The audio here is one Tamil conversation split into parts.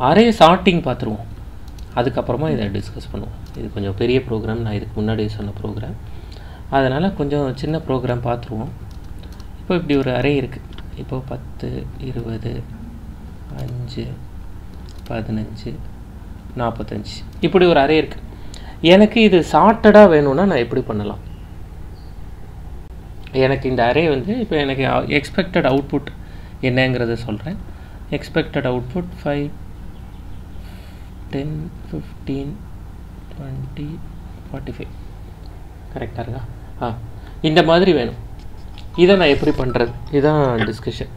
அரே சார்ட்டிங் பார்த்துருவோம் அதுக்கப்புறமா இதை டிஸ்கஸ் பண்ணுவோம் இது கொஞ்சம் பெரிய ப்ரோக்ராம் நான் இதுக்கு முன்னாடி சொன்ன ப்ரோக்ராம் அதனால் கொஞ்சம் சின்ன ப்ரோக்ராம் பார்த்துருவோம் இப்போ இப்படி ஒரு அரே இருக்குது இப்போ பத்து இருபது அஞ்சு பதினஞ்சு நாற்பத்தஞ்சு இப்படி ஒரு அரே இருக்குது எனக்கு இது சார்ட்டடாக வேணும்னா நான் எப்படி பண்ணலாம் எனக்கு இந்த அரே வந்து இப்போ எனக்கு எக்ஸ்பெக்டட் அவுட்புட் என்னங்கிறத சொல்கிறேன் expected output five ten fifteen twenty forty five கரெக்டாக இருக்கா ஆ இந்த மாதிரி வேணும் இதை நான் எப்படி பண்ணுறது இதுதான் டிஸ்கஷன்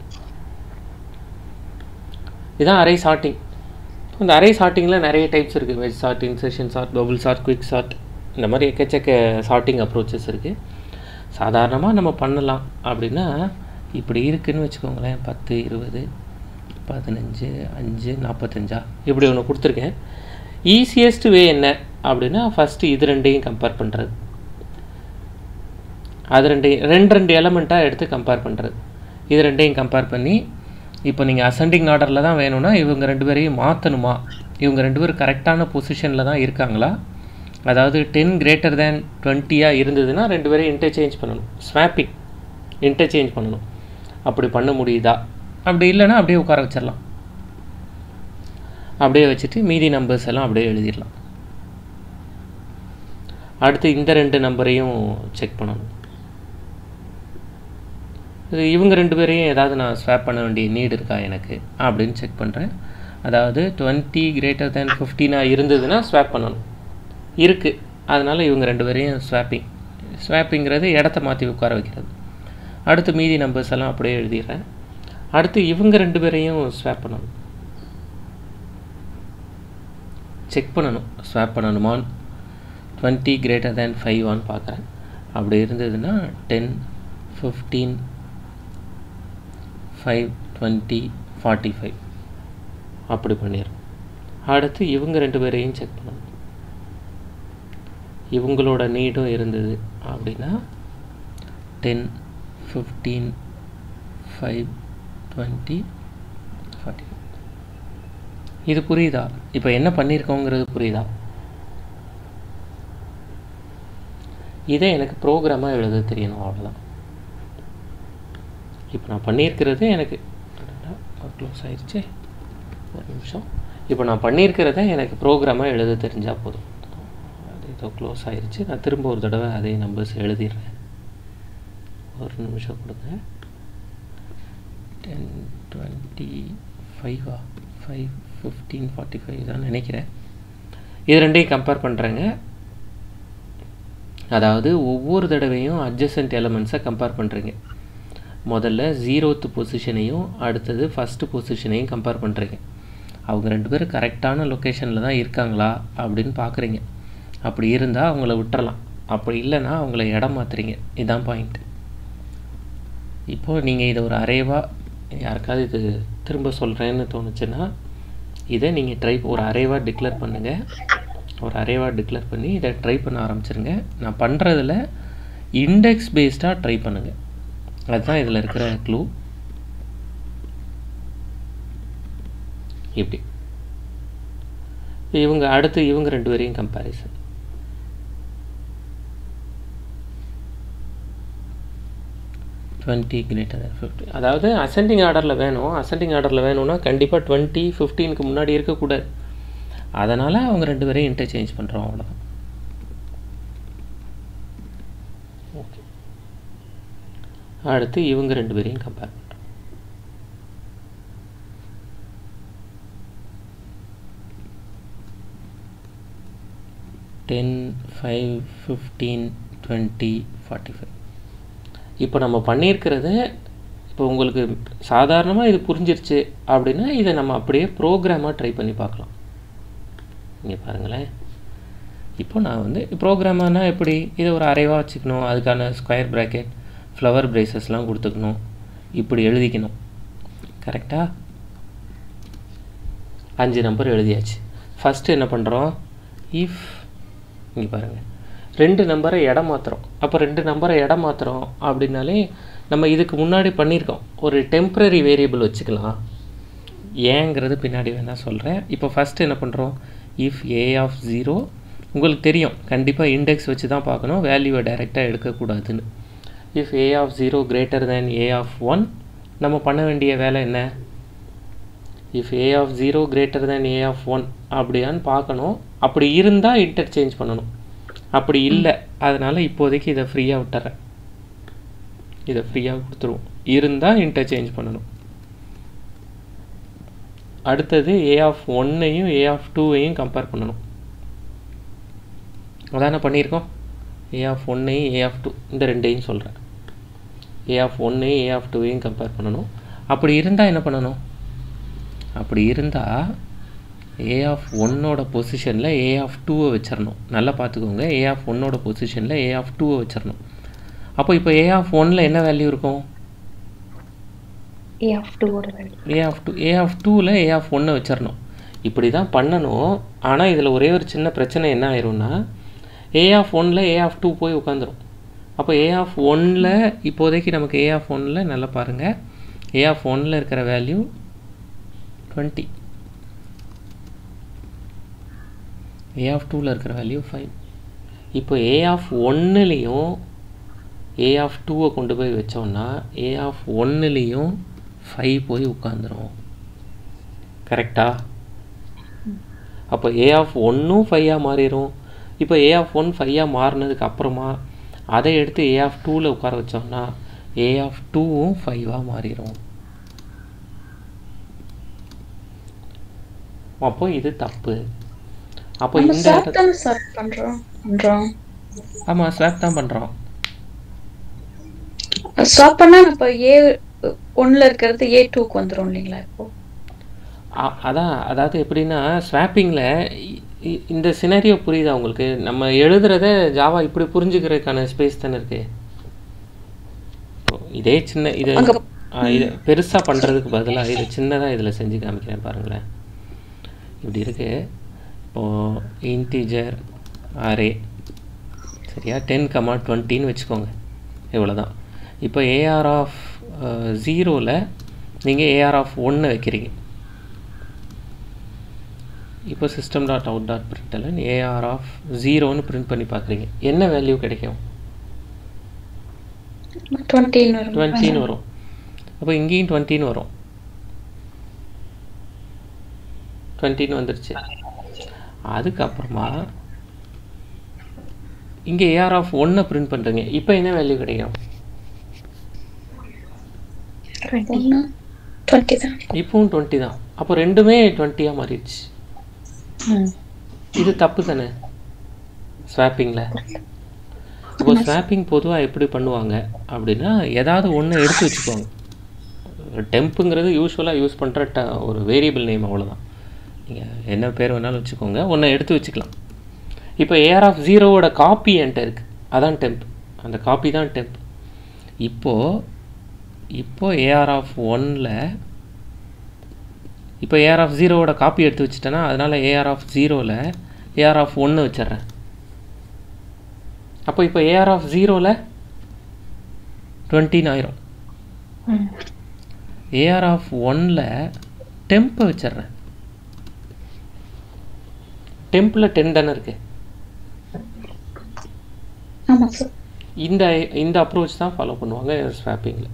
இதுதான் அரே சார்ட்டிங் இந்த அரே சார்ட்டிங்கில் நிறைய டைப்ஸ் இருக்குது வெஜ் sort insertion sort bubble sort quick sort இந்த மாதிரி எக்கச்சக்க சார்ட்டிங் அப்ரோச்சஸ் இருக்குது சாதாரணமாக நம்ம பண்ணலாம் அப்படின்னா இப்படி இருக்குன்னு வச்சுக்கோங்களேன் பத்து இருபது பதினஞ்சு அஞ்சு நாற்பத்தஞ்சா இப்படி ஒன்று கொடுத்துருக்கேன் ஈஸியஸ்ட் வே என்ன அப்படின்னா ஃபஸ்ட்டு இது ரெண்டையும் கம்பேர் பண்ணுறது அது ரெண்டையும் ரெண்டு ரெண்டு எலமெண்ட்டாக எடுத்து கம்பேர் பண்ணுறது இது ரெண்டையும் கம்பேர் பண்ணி இப்போ நீங்கள் அசெண்டிங் ஆர்டரில் தான் வேணும்னா இவங்க ரெண்டு பேரையும் மாற்றணுமா இவங்க ரெண்டு பேரும் கரெக்டான பொசிஷனில் தான் இருக்காங்களா அதாவது டென் கிரேட்டர் தேன் டுவெண்ட்டியாக இருந்ததுன்னா ரெண்டு பேரையும் இன்டர்சேஞ்ச் பண்ணணும் ஸ்வாப்பிங் இன்டர்சேஞ்ச் பண்ணணும் அப்படி பண்ண முடியுதா அப்படி இல்லைன்னா அப்படியே உட்கார வச்சிடலாம் அப்படியே வச்சுட்டு மீதி நம்பர்ஸ் எல்லாம் அப்படியே எழுதிடலாம் அடுத்து இந்த ரெண்டு நம்பரையும் செக் பண்ணணும் இது இவங்க ரெண்டு பேரையும் ஏதாவது நான் ஸ்வாப் பண்ண வேண்டிய நீடு இருக்கா எனக்கு அப்படின்னு செக் பண்ணுறேன் அதாவது டுவெண்ட்டி கிரேட்டர் தேன் ஃபிஃப்டீனாக இருந்ததுன்னா ஸ்வாப் பண்ணணும் இருக்குது அதனால் இவங்க ரெண்டு பேரையும் ஸ்வாப்பிங் ஸ்வாப்பிங்கிறது இடத்த மாற்றி உட்கார வைக்கிறது அடுத்து மீதி நம்பர்ஸ் எல்லாம் அப்படியே எழுதிடுறேன் அடுத்து இவங்க ரெண்டு பேரையும் ஸ்வாப் பண்ணணும் செக் பண்ணணும் ஸ்வாப் பண்ணணுமான்னு டுவெண்ட்டி கிரேட்டர் தேன் ஃபைவான்னு பார்க்குறேன் அப்படி இருந்ததுன்னா ten fifteen five twenty forty five அப்படி பண்ணிடுறோம் அடுத்து இவங்க ரெண்டு பேரையும் செக் பண்ணணும் இவங்களோட நீடும் இருந்தது அப்படின்னா ten fifteen five twenty forty இது புரியுதா இப்போ என்ன பண்ணியிருக்கோங்கிறது புரியுதா இதை எனக்கு ப்ரோக்ராமாக எழுத தெரியணும் அவ்வளோதான் இப்போ நான் பண்ணியிருக்கிறது எனக்கு க்ளோஸ் ஆயிடுச்சு ஒரு நிமிஷம் இப்போ நான் பண்ணியிருக்கிறத எனக்கு ப்ரோக்ராமாக எழுத தெரிஞ்சால் போதும் அது ஏதோ க்ளோஸ் ஆயிடுச்சு நான் திரும்ப ஒரு தடவை அதே நம்பர்ஸ் எழுதிடுறேன் ஒரு நிமிஷம் கொடுங்க டென் டுவெண்ட்டி ஃபைவா ஃபைவ் ஃபிஃப்டீன் ஃபார்ட்டி ஃபைவ் தான் நினைக்கிறேன் இது ரெண்டையும் கம்பேர் பண்ணுறேங்க அதாவது ஒவ்வொரு தடவையும் அட்ஜசன்ட் எலமெண்ட்ஸை கம்பேர் பண்ணுறீங்க முதல்ல ஜீரோத்து பொசிஷனையும் அடுத்தது ஃபஸ்ட்டு பொசிஷனையும் கம்பேர் பண்ணுறீங்க அவங்க ரெண்டு பேரும் கரெக்டான லொக்கேஷனில் தான் இருக்காங்களா அப்படின்னு பார்க்குறீங்க அப்படி இருந்தால் அவங்கள விட்டுறலாம் அப்படி இல்லைன்னா அவங்கள இடம் மாற்றுறீங்க இதுதான் பாயிண்ட் இப்போது நீங்கள் இதை ஒரு அரேவாக யாருக்காவது இது திரும்ப சொல்கிறேன்னு தோணுச்சுன்னா இதை நீங்கள் ட்ரை ஒரு அரேவாக டிக்ளேர் பண்ணுங்கள் ஒரு அரேவாக டிக்ளேர் பண்ணி இதை ட்ரை பண்ண ஆரம்பிச்சிருங்க நான் பண்ணுறதுல இண்டெக்ஸ் பேஸ்டாக ட்ரை பண்ணுங்கள் அதுதான் இதில் இருக்கிற க்ளூ இப்படி இவங்க அடுத்து இவங்க ரெண்டு பேரையும் comparison twenty greater than fifty அதாவது அசெண்டிங் ஆர்டரில் வேணும் அசெண்டிங் ஆர்டரில் வேணும்னா கண்டிப்பாக டுவெண்ட்டி ஃபிஃப்டீனுக்கு முன்னாடி இருக்கக்கூடாது அதனால் அவங்க ரெண்டு பேரையும் இன்டர்சேஞ்ச் பண்ணுறோம் அவ்வளோதான் ஓகே அடுத்து இவங்க ரெண்டு பேரையும் கம்பேர் பண்ணுறோம் ten five fifteen twenty forty five இப்போ நம்ம பண்ணியிருக்கிறது இப்போ உங்களுக்கு சாதாரணமாக இது புரிஞ்சிருச்சு அப்படின்னா இதை நம்ம அப்படியே ப்ரோக்ராமாக ட்ரை பண்ணி பார்க்கலாம் இங்கே பாருங்களேன் இப்போ நான் வந்து ப்ரோக்ராமானா எப்படி இதை ஒரு அரைவாக வச்சுக்கணும் அதுக்கான ஸ்கொயர் ப்ராக்கெட் ஃப்ளவர் பிரேசஸ்லாம் கொடுத்துக்கணும் இப்படி எழுதிக்கணும் கரெக்டாக அஞ்சு நம்பர் எழுதியாச்சு ஃபஸ்ட்டு என்ன பண்ணுறோம் இஃப் இங்கே பாருங்கள் ரெண்டு நம்பரை இடம் மாற்றுறோம் அப்போ ரெண்டு நம்பரை இடம் மாற்றுறோம் அப்படின்னாலே நம்ம இதுக்கு முன்னாடி பண்ணியிருக்கோம் ஒரு டெம்ப்ரரி வேரியபிள் வச்சுக்கலாம் ஏங்கிறது பின்னாடி வேணால் சொல்கிறேன் இப்போ ஃபஸ்ட்டு என்ன பண்ணுறோம் இஃப் ஏ ஆஃப் ஜீரோ உங்களுக்கு தெரியும் கண்டிப்பாக இண்டெக்ஸ் வச்சு தான் பார்க்கணும் வேல்யூவை டைரெக்டாக எடுக்கக்கூடாதுன்னு if a of zero greater than a of one நம்ம பண்ண வேண்டிய வேலை என்ன if a of zero greater than a of one அப்படியான்னு பார்க்கணும் அப்படி இருந்தால் இன்டர்சேஞ்ச் பண்ணணும் அப்படி இல்லை அதனால் இப்போதைக்கு இதை ஃப்ரீயாக விட்டுறேன் இதை ஃப்ரீயாக கொடுத்துருவோம் இருந்தால் இன்டர்சேஞ்ச் பண்ணணும் அடுத்தது ஏ ஆஃப் ஒன்னையும் ஏ ஆஃப் டூவையும் கம்பேர் பண்ணணும் அதானே பண்ணியிருக்கோம் ஏ ஆஃப் ஒன்னையும் ஏ ஆஃப் டூ இந்த ரெண்டையும் சொல்கிறேன் ஏ ஆஃப் ஒன்னையும் ஏ ஆஃப் டூவையும் கம்பேர் பண்ணணும் அப்படி இருந்தால் என்ன பண்ணணும் அப்படி இருந்தால் ஏ ஆஃப் ஒன்னோட பொசிஷனில் ஏ ஆஃப் டூவை வச்சிடணும் நல்லா பார்த்துக்கோங்க ஏ ஆஃப் ஒன்னோட பொசிஷனில் ஏ ஆஃப் டூவை வச்சிடணும் அப்போ இப்போ ஏ ஆஃப் ஒனில் என்ன வேல்யூ இருக்கும் ஏ ஆஃப் டூவோட value a of two a of டூவில் ஏ ஆஃப் ஒன்னை வச்சிடணும் இப்படி தான் பண்ணணும் ஆனால் இதில் ஒரே ஒரு சின்ன பிரச்சனை என்ன ஆயிரும்னா ஏ ஆஃப் ஒனில் ஏ ஆஃப் டூ போய் உட்காந்துரும் அப்போ ஏ ஆஃப் ஒனில் இப்போதைக்கு நமக்கு ஏ ஆஃப் ஒனில் நல்லா பாருங்கள் ஏ ஆஃப் ஒனில் இருக்கிற வேல்யூ டுவெண்ட்டி ஏ ஆஃப் டூவில் இருக்கிற வேல்யூ ஃபைவ் இப்போ ஏ ஆஃப் ஒன்னுலேயும் ஏ ஆஃப் டூவை கொண்டு போய் வச்சோம்னா ஏ ஆஃப் ஒன்னுலேயும் ஃபைவ் போய் உட்காந்துரும் கரெக்டா அப்போ ஏ ஆஃப் ஒன்னும் ஃபைவாக மாறிடும் இப்போ ஏ ஆஃப் ஒன் ஃபைவாக மாறினதுக்கு அப்புறமா அதை எடுத்து ஏ ஆஃப் டூவில் உட்கார வச்சோம்னா ஏ ஆஃப் டூவும் ஃபைவாக மாறிடும் அப்போ இது தப்பு அப்போ நம்ம இந்த ஸ்வாப் தானே சார் பண்றோம் பண்றோம் ஆமாம் ஸ்வாப் தான் பண்ணுறோம் ஸ்வாப் பண்ணா இப்போ ஏ ஒன்ல இருக்கிறது ஏ டூக்கு வந்துரும் இல்லைங்களா இப்போ அ- அதான் அதாவது எப்படின்னா ஸ்வாப்பிங்கில் இந்த சினாரியோ புரியுதா உங்களுக்கு நம்ம எழுதுறத ஜாவா இப்படி புரிஞ்சுக்கிறதுக்கான ஸ்பேஸ் தானே இருக்கு இப்போ இதே சின்ன இது அங்க- ஆ, இது பெருசாக பண்ணுறதுக்கு பதிலாக இது சின்னதாக இதில் செஞ்சு காமிக்கிறேன் பாருங்களேன் இப்படி இருக்கு இப்போது இன்டீஜர் அரே சரியா டென் கமா டுவெண்ட்டின்னு வச்சுக்கோங்க இவ்வளோதான் இப்போ ஏஆர் ஆஃப் ஜீரோவில் நீங்கள் ஏஆர் ஆஃப் ஒன்று வைக்கிறீங்க இப்போ system dot out dot println AR of ஜீரோன்னு பிரிண்ட் பண்ணி பார்க்குறீங்க என்ன வேல்யூ கிடைக்கும் டுவெண்ட்டின்னு வரும் டுவெண்ட்டின்னு வரும் அப்போ இங்கேயும் டுவெண்ட்டின்னு வரும் டுவெண்ட்டின்னு வந்துருச்சு அதுக்கப்புறமா இங்கே ஏஆர் ஆஃப் ஒன்னை பிரிண்ட் பண்ணுறீங்க இப்போ என்ன வேல்யூ கிடைக்கும் ஒன்று டுவெண்ட்டி தான் இப்போவும் டுவெண்ட்டி தான் அப்போ ரெண்டுமே டுவெண்ட்டியாக மாறிடுச்சு ம். இது தப்பு தானே ஸ்வாப்பிங்கில் இப்போ ஸ்வாப்பிங் பொதுவாக எப்படி பண்ணுவாங்க அப்படின்னா ஏதாவது ஒன்று எடுத்து வச்சுக்குவாங்க டெம்ப்புங்கிறது யூஸ்வலாக யூஸ் பண்ணுற ட ஒரு வேரியபிள் நேம் அவ்வளோதான் நீங்கள் என்ன பேர் வேணாலும் வச்சுக்கோங்க ஒன்றை எடுத்து வச்சுக்கலாம் இப்போ ஏஆர் ஆஃப் ஜீரோவோட காப்பி என்கிட்ட இருக்குது அதான் டெம்ப் அந்த காப்பி தான் டெம்ப் இப்போது இப்போ ஏஆர் ஆஃப் ஒனில் இப்போ ஏஆர் ஆஃப் ஜீரோவோட காப்பி எடுத்து வச்சுட்டேன்னா அதனால் ஏஆர் ஆஃப் ஜீரோவில் ஏஆர் ஆஃப் ஒன்று வச்சிடுறேன் அப்போ இப்போ ஏஆர் ஆஃப் ஜீரோவில் டுவெண்ட்டின்னு ஆயிரும் ம். ஏஆர் ஆஃப் ஒனில் டெம்பை வச்சிடுறேன் டெம்பில் டென் தானே இருக்கு ஆமா சார் இந்த இந்த அப்ரோச் தான் ஃபாலோ பண்ணுவாங்க ஸ்வாப்பிங்கில்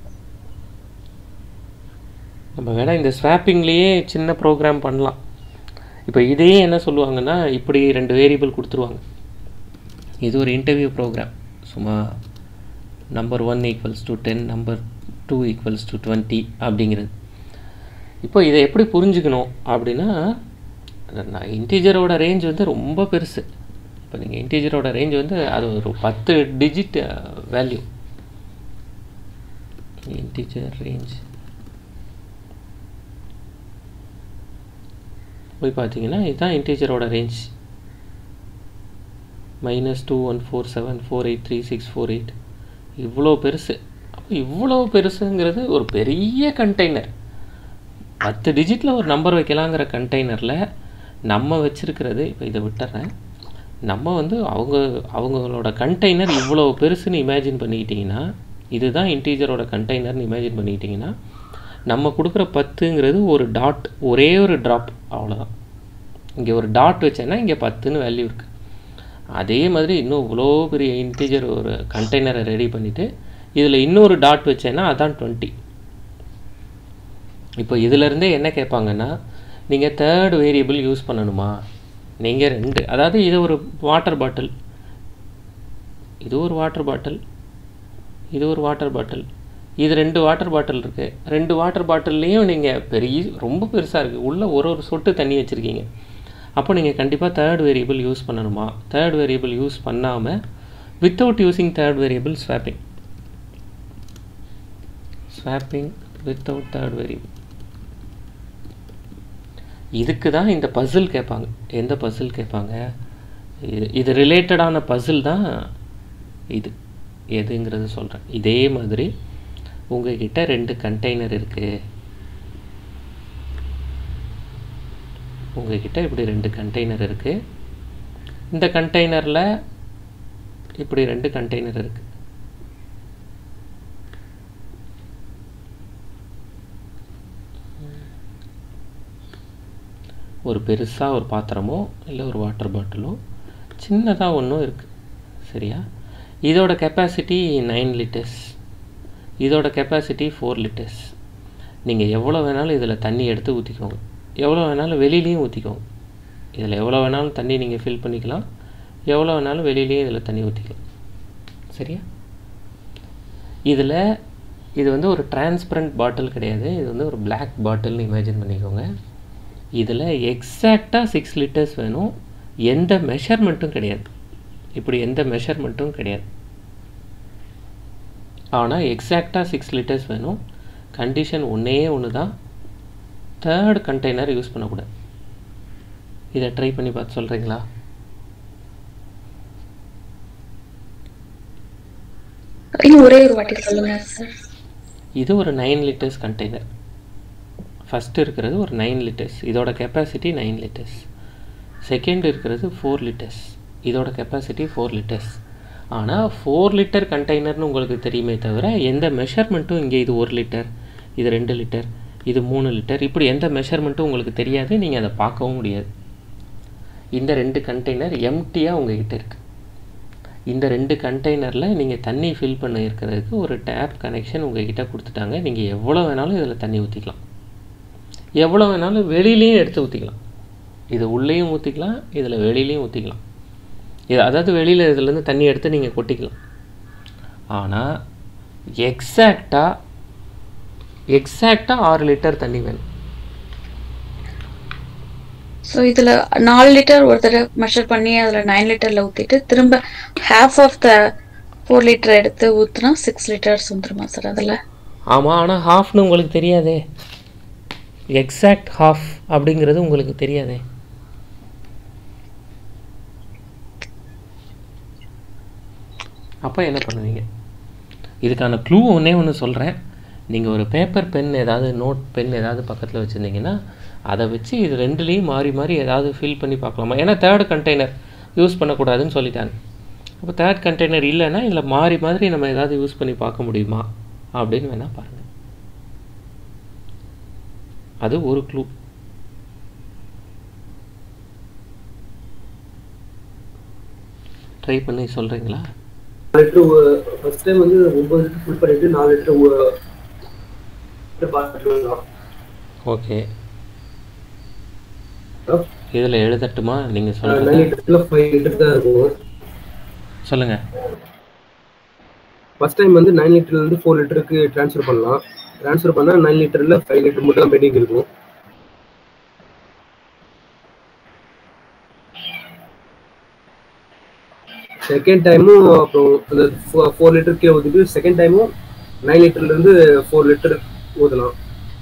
நம்ம வேணால் இந்த ஸ்வாப்பிங்லேயே சின்ன ப்ரோக்ராம் பண்ணலாம் இப்போ இதையே என்ன சொல்லுவாங்கன்னா இப்படி ரெண்டு வேரியபிள் கொடுத்துருவாங்க இது ஒரு இன்டர்வியூ ப்ரோக்ராம் சும்மா number one equals to ten number two equals to twenty அப்படிங்கிறது இப்போ இதை எப்படி புரிஞ்சுக்கணும் அப்படின்னா நான் இன்டீஜரோட ரேஞ்ச் வந்து ரொம்ப பெருசு இப்போ நீங்கள் இன்டீஜரோட ரேஞ்ச் வந்து அது ஒரு பத்து டிஜிட் வேல்யூ இன்டீஜர் ரேஞ்ச் போய் பார்த்தீங்கன்னா இதுதான் இன்டீஜரோட range minus two one four seven four eight three six four eight இவ்வளோ பெருசு அப்போ இவ்வளோ பெருசுங்கிறது ஒரு பெரிய கண்டெய்னர் பத்து டிஜிட்டில் ஒரு நம்பர் வைக்கலாங்கிற கண்டெய்னரில் நம்ம வச்சிருக்கிறது இப்போ இதை விட்டுறேன் நம்ம வந்து அவங்க அவங்களோட கண்டெய்னர் இவ்வளோ பெருசுன்னு இமேஜின் பண்ணிக்கிட்டிங்கன்னா இதுதான் இன்டீஜரோட கண்டெய்னர்னு இமேஜின் பண்ணிக்கிட்டிங்கன்னா நம்ம கொடுக்குற பத்துங்கிறது ஒரு டாட் ஒரே ஒரு ட்ராப் அவ்வளோதான் இங்கே ஒரு டாட் வச்சேன்னா இங்கே பத்துன்னு வேல்யூ இருக்குது அதே மாதிரி இன்னும் இவ்வளோ பெரிய இன்டீஜர் ஒரு கண்டெய்னரை ரெடி பண்ணிவிட்டு இதில் இன்னொரு டாட் வச்சேன்னா அதான் டுவெண்ட்டி இப்போ இதிலேருந்தே என்ன கேட்பாங்கன்னா நீங்கள் தேர்ட் வேரியபிள் யூஸ் பண்ணணுமா நீங்கள் ரெண்டு அதாவது இது ஒரு வாட்டர் பாட்டில் இது ஒரு வாட்டர் பாட்டில் இது ஒரு வாட்டர் பாட்டில் இது ரெண்டு வாட்டர் பாட்டில் இருக்குது ரெண்டு வாட்டர் பாட்டில்லையும் நீங்கள் பெரிய ரொம்ப பெருசாக இருக்குது உள்ளே ஒரு ஒரு சொட்டு தண்ணி வச்சுருக்கீங்க அப்போ நீங்கள் கண்டிப்பாக தேர்ட் வேரியபிள் யூஸ் பண்ணணுமா தேர்ட் வேரியபிள் யூஸ் பண்ணாமல் without using third variable swapping swapping without third variable இதுக்கு தான் இந்த பசில் கேட்பாங்க எந்த பசில் கேட்பாங்க இது இது ரிலேட்டடான பசில் தான் இது எதுங்கிறது சொல்கிறேன் இதே மாதிரி உங்ககிட்ட ரெண்டு கண்டெய்னர் இருக்குது உங்ககிட்ட இப்படி ரெண்டு கண்டெய்னர் இருக்குது இந்த கண்டெய்னரில் இப்படி ரெண்டு கண்டெய்னர் இருக்குது ஒரு பெருசாக ஒரு பாத்திரமோ இல்லை ஒரு வாட்டர் பாட்டிலோ சின்னதாக ஒன்றும் இருக்குது சரியா இதோட கெப்பாசிட்டி நைன் லிட்டர்ஸ் இதோட கெப்பாசிட்டி ஃபோர் லிட்டர்ஸ் நீங்கள் எவ்வளோ வேணாலும் இதில் தண்ணி எடுத்து ஊற்றிக்கோங்க எவ்வளோ வேணாலும் வெளியிலையும் ஊற்றிக்கோங்க இதில் எவ்வளோ வேணாலும் தண்ணி நீங்கள் ஃபில் பண்ணிக்கலாம் எவ்வளோ வேணாலும் வெளியிலையும் இதில் தண்ணி ஊற்றிக்கலாம் சரியா இதில் இது வந்து ஒரு டிரான்ஸ்பரண்ட் பாட்டில் கிடையாது இது வந்து ஒரு பிளாக் பாட்டில்னு இமேஜின் பண்ணிக்கோங்க இதில் எக்ஸாக்டாக சிக்ஸ் லிட்டர்ஸ் வேணும் எந்த மெஷர்மெண்ட்டும் கிடையாது இப்படி எந்த மெஷர்மெண்ட்டும் கிடையாது ஆனால் எக்ஸாக்டாக சிக்ஸ் லிட்டர்ஸ் வேணும் கண்டிஷன் ஒன்றே ஒன்று தான் தேர்ட் கண்டெய்னர் யூஸ் பண்ணக்கூடாது இதை ட்ரை பண்ணி பார்த்து சொல்கிறீங்களா இன்னும் ஒரே ஒரு வாட்டி சொல்லுங்க சார் இது ஒரு நைன் லிட்டர்ஸ் கண்டெய்னர் ஃபஸ்ட்டு இருக்கிறது ஒரு நைன் லிட்டர்ஸ் இதோட கெப்பாசிட்டி நைன் லிட்டர்ஸ் செகண்ட் இருக்கிறது ஃபோர் லிட்டர்ஸ் இதோட கெப்பாசிட்டி ஃபோர் லிட்டர்ஸ் ஆனால் ஃபோர் லிட்டர் கண்டெய்னர்னு உங்களுக்கு தெரியுமே தவிர எந்த மெஷர்மெண்ட்டும் இங்கே இது ஒரு லிட்டர் இது ரெண்டு லிட்டர் இது மூணு லிட்டர் இப்படி எந்த மெஷர்மெண்ட்டும் உங்களுக்கு தெரியாது நீங்கள் அதை பார்க்கவும் முடியாது இந்த ரெண்டு கண்டெய்னர் எம்டியாக உங்ககிட்ட இருக்குது இந்த ரெண்டு கண்டெய்னரில் நீங்கள் தண்ணி ஃபில் பண்ண இருக்கிறதுக்கு ஒரு டேப் கனெக்ஷன் உங்ககிட்ட கொடுத்துட்டாங்க நீங்கள் எவ்வளோ வேணாலும் இதில் தண்ணி ஊற்றிக்கலாம் எவ்வளோ வேணாலும் வெளியிலையும் எடுத்து ஊற்றிக்கலாம் இது உள்ளேயும் ஊற்றிக்கலாம் இதில் வெளியிலையும் ஊற்றிக்கலாம் இது அதாவது வெளியில் இதுலேருந்து தண்ணி எடுத்து நீங்கள் கொட்டிக்கலாம் ஆனால் எக்ஸாக்டாக எக்ஸாக்டாக ஆறு லிட்டர் தண்ணி வேணும் ஸோ இதில் நாலு லிட்டர் ஒரு தடவை மெஷர் பண்ணி அதில் நைன் லிட்டரில் ஊற்றிட்டு திரும்ப half of the four litre எடுத்து ஊற்றினா சிக்ஸ் லிட்டர்ஸ் வந்துருமா சார் அதில் ஆமாம் ஆனால் ஹாஃப்னு உங்களுக்கு தெரியாதே எக்ஸாக்ட் ஹாஃப் அப்படிங்கிறது உங்களுக்கு தெரியாதே அப்போ என்ன பண்ணுவீங்க இதுக்கான க்ளூ ஒன்றே ஒன்று சொல்கிறேன் நீங்கள் ஒரு பேப்பர் பென் ஏதாவது நோட் பென் ஏதாவது பக்கத்தில் வச்சுருந்தீங்கன்னா அதை வச்சு இது ரெண்டுலேயும் மாறி மாறி ஏதாவது ஃபில் பண்ணி பார்க்கலாமா ஏன்னா தேர்ட் கண்டெய்னர் யூஸ் பண்ணக்கூடாதுன்னு சொல்லிட்டாங்க அப்போ தேர்ட் கண்டெய்னர் இல்லைன்னா இதில் மாறி மாதிரி நம்ம ஏதாவது யூஸ் பண்ணி பார்க்க முடியுமா அப்படின்னு வேணால் பாருங்கள் அது ஒரு க்ளூ ட்ரை பண்ணி சொல்கிறீங்களா லிட்டர் ஃபர்ஸ்ட் டைம் வந்து ஒன்பது லிட்டர் ஃபுல் பண்ணிட்டு நாலு லிட்டர் பாட்டில் ஓகே இதில் எழுதட்டுமா நீங்கள் நைன் சொல்கிறது லிட்டர்ல ஃபைவ் லிட்டர் தான் இருக்கும் சொல்லுங்கள் ஃபர்ஸ்ட் டைம் வந்து நைன் லிட்டர்ல இருந்து ஃபோர் லிட்டருக்கு ட்ரான்ஸ்ஃபர் பண்ணலாம் ட்ரான்ஸ்ஃபர் பண்ணா நைன் லிட்டர்ல ஃபைவ் லிட்டர் மட்டும் தான் பெண்டிங் இருக்கும் செகண்ட் டைமும் அப்புறம் அந்த ஃபோர் லிட்டர் கீழே ஊற்றிட்டு செகண்ட் டைமும் நைன் லிட்டர்ல இருந்து ஃபோர் லிட்டர் ஊற்றலாம்